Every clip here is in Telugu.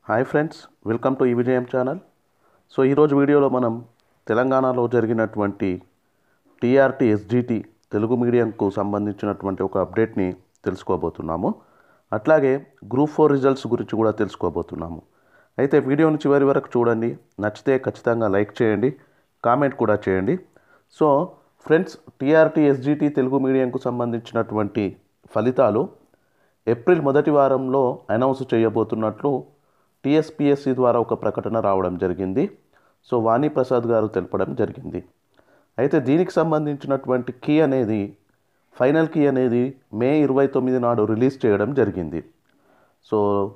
హాయ్ ఫ్రెండ్స్ వెల్కమ్ టు ఈ విజయం ఛానల్ సో ఈరోజు వీడియోలో మనం తెలంగాణలో జరిగినటువంటి టీఆర్టీ ఎస్జిటి తెలుగు మీడియంకు సంబంధించినటువంటి ఒక అప్డేట్ని తెలుసుకోబోతున్నాము అట్లాగే గ్రూప్ ఫోర్ రిజల్ట్స్ గురించి కూడా తెలుసుకోబోతున్నాము అయితే వీడియోని చివరి వరకు చూడండి నచ్చితే ఖచ్చితంగా లైక్ చేయండి కామెంట్ కూడా చేయండి so friends TRT SGT Telugu మీడియంకు సంబంధించినటువంటి ఫలితాలు ఏప్రిల్ మొదటి వారంలో అనౌన్స్ చేయబోతున్నట్లు టీఎస్పిఎస్సి ద్వారా ఒక ప్రకటన రావడం జరిగింది సో వాణి ప్రసాద్ గారు తెలపడం జరిగింది అయితే దీనికి సంబంధించినటువంటి కీ అనేది ఫైనల్ కీ అనేది మే ఇరవై తొమ్మిది నాడు రిలీజ్ చేయడం జరిగింది సో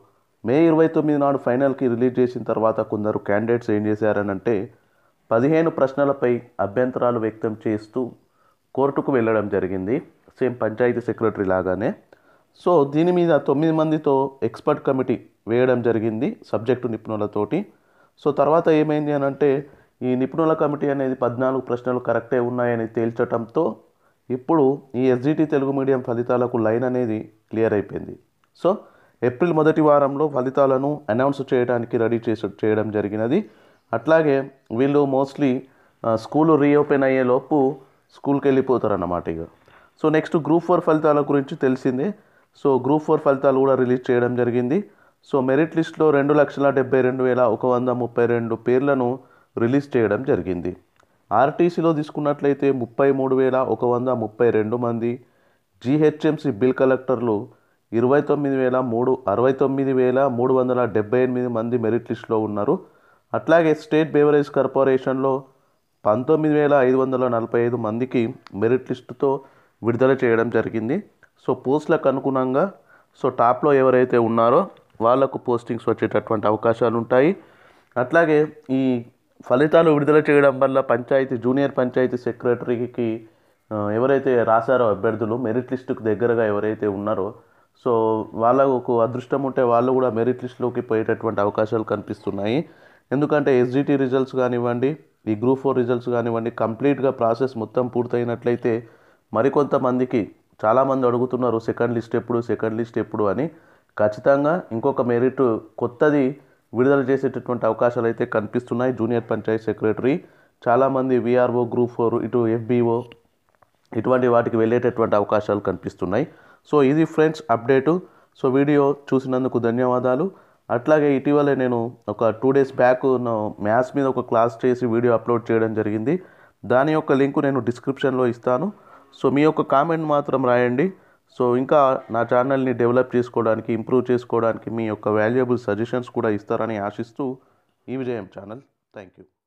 మే ఇరవై తొమ్మిది నాడు ఫైనల్కి రిలీజ్ చేసిన తర్వాత కొందరు క్యాండిడేట్స్ ఏం చేశారనంటే పదిహేను ప్రశ్నలపై అభ్యంతరాలు వ్యక్తం చేస్తూ కోర్టుకు వెళ్ళడం జరిగింది సేమ్ పంచాయతీ సెక్రటరీ లాగానే సో దీని మీద తొమ్మిది మందితో ఎక్స్పర్ట్ కమిటీ వేయడం జరిగింది సబ్జెక్టు నిపుణులతోటి సో తర్వాత ఏమైంది అని అంటే ఈ నిపుణుల కమిటీ అనేది పద్నాలుగు ప్రశ్నలు కరెక్టే ఉన్నాయని తేల్చడంతో ఇప్పుడు ఈ ఎస్జిటి తెలుగు మీడియం ఫలితాలకు లైన్ అనేది క్లియర్ అయిపోయింది సో ఏప్రిల్ మొదటి వారంలో ఫలితాలను అనౌన్స్ చేయడానికి రెడీ చేసి చేయడం జరిగినది అట్లాగే వీళ్ళు మోస్ట్లీ స్కూల్ రీఓపెన్ అయ్యే లోపు స్కూల్కి వెళ్ళిపోతారు అన్నమాట ఇక సో నెక్స్ట్ గ్రూప్ ఫోర్ ఫలితాల గురించి తెలిసిందే సో గ్రూప్ ఫోర్ ఫలితాలు కూడా రిలీజ్ చేయడం జరిగింది సో మెరిట్ లిస్ట్లో రెండు లక్షల డెబ్బై రెండు వేల ఒక వంద ముప్పై రెండు పేర్లను రిలీజ్ చేయడం జరిగింది ఆర్టీసీలో తీసుకున్నట్లయితే ముప్పై మూడు వేల ఒక వంద ముప్పై రెండు మంది జీహెచ్ఎంసీ బిల్ కలెక్టర్లు ఇరవై తొమ్మిది వేల మూడు అరవై తొమ్మిది వేల మూడు వందల డెబ్బై ఎనిమిది మంది మెరిట్ లిస్ట్లో ఉన్నారు అట్లాగే స్టేట్ బేవరేజ్ కార్పొరేషన్లో పంతొమ్మిది వేల ఐదు వందల నలభై ఐదు మందికి మెరిట్ లిస్టుతో విడుదల చేయడం జరిగింది సో పోస్టులకు అనుగుణంగా సో టాప్లో ఎవరైతే ఉన్నారో వాళ్లకు పోస్టింగ్స్ వచ్చేటటువంటి అవకాశాలు ఉంటాయి అట్లాగే ఈ ఫలితాలు విడుదల చేయడం వల్ల పంచాయతీ జూనియర్ పంచాయతీ సెక్రటరీకి ఆ, ఎవరైతే రాశారో అభ్యర్థులు మెరిట్ లిస్టుకు దగ్గరగా ఎవరైతే ఉన్నారో సో వాళ్ళకు అదృష్టం ఉంటే వాళ్ళు కూడా మెరిట్ లిస్టులోకి పోయేటటువంటి అవకాశాలు కనిపిస్తున్నాయి ఎందుకంటే ఎస్జిటి రిజల్ట్స్ కానివ్వండి ఈ గ్రూప్ ఫోర్ రిజల్ట్స్ కానివ్వండి కంప్లీట్గా ప్రాసెస్ మొత్తం పూర్తయినట్లయితే మరికొంతమందికి చాలామంది అడుగుతున్నారు సెకండ్ లిస్ట్ ఎప్పుడు సెకండ్ లిస్ట్ ఎప్పుడు అని ఖచ్చితంగా ఇంకొక మెరిట్ కొత్తది విడుదల చేసేటటువంటి అవకాశాలు అయితే కనిపిస్తున్నాయి జూనియర్ పంచాయత్ సెక్రటరీ చాలామంది విఆర్ఓ గ్రూప్ ఫోర్ ఇటు ఎఫ్బిఓ ఇటువంటి వాటికి వెళ్ళేటటువంటి అవకాశాలు కనిపిస్తున్నాయి సో ఇది ఫ్రెండ్స్ అప్డేటు సో వీడియో చూసినందుకు ధన్యవాదాలు అట్లాగే ఇటీవలే నేను ఒక టూ డేస్ బ్యాక్ మ్యాథ్స్ మీద ఒక క్లాస్ చేసి వీడియో అప్లోడ్ చేయడం జరిగింది దాని యొక్క లింకు నేను డిస్క్రిప్షన్లో ఇస్తాను సో మీ యొక్క కామెంట్ మాత్రం రాయండి సో ఇంకా నా ఛానల్ని డెవలప్ చేసుకోవడానికి ఇంప్రూవ్ చేసుకోవడానికి మీ యొక్క వాల్యుయబుల్ సజెషన్స్ కూడా ఇస్తారని ఆశిస్తూ ఈ విజయం ఛానల్ థ్యాంక్ యూ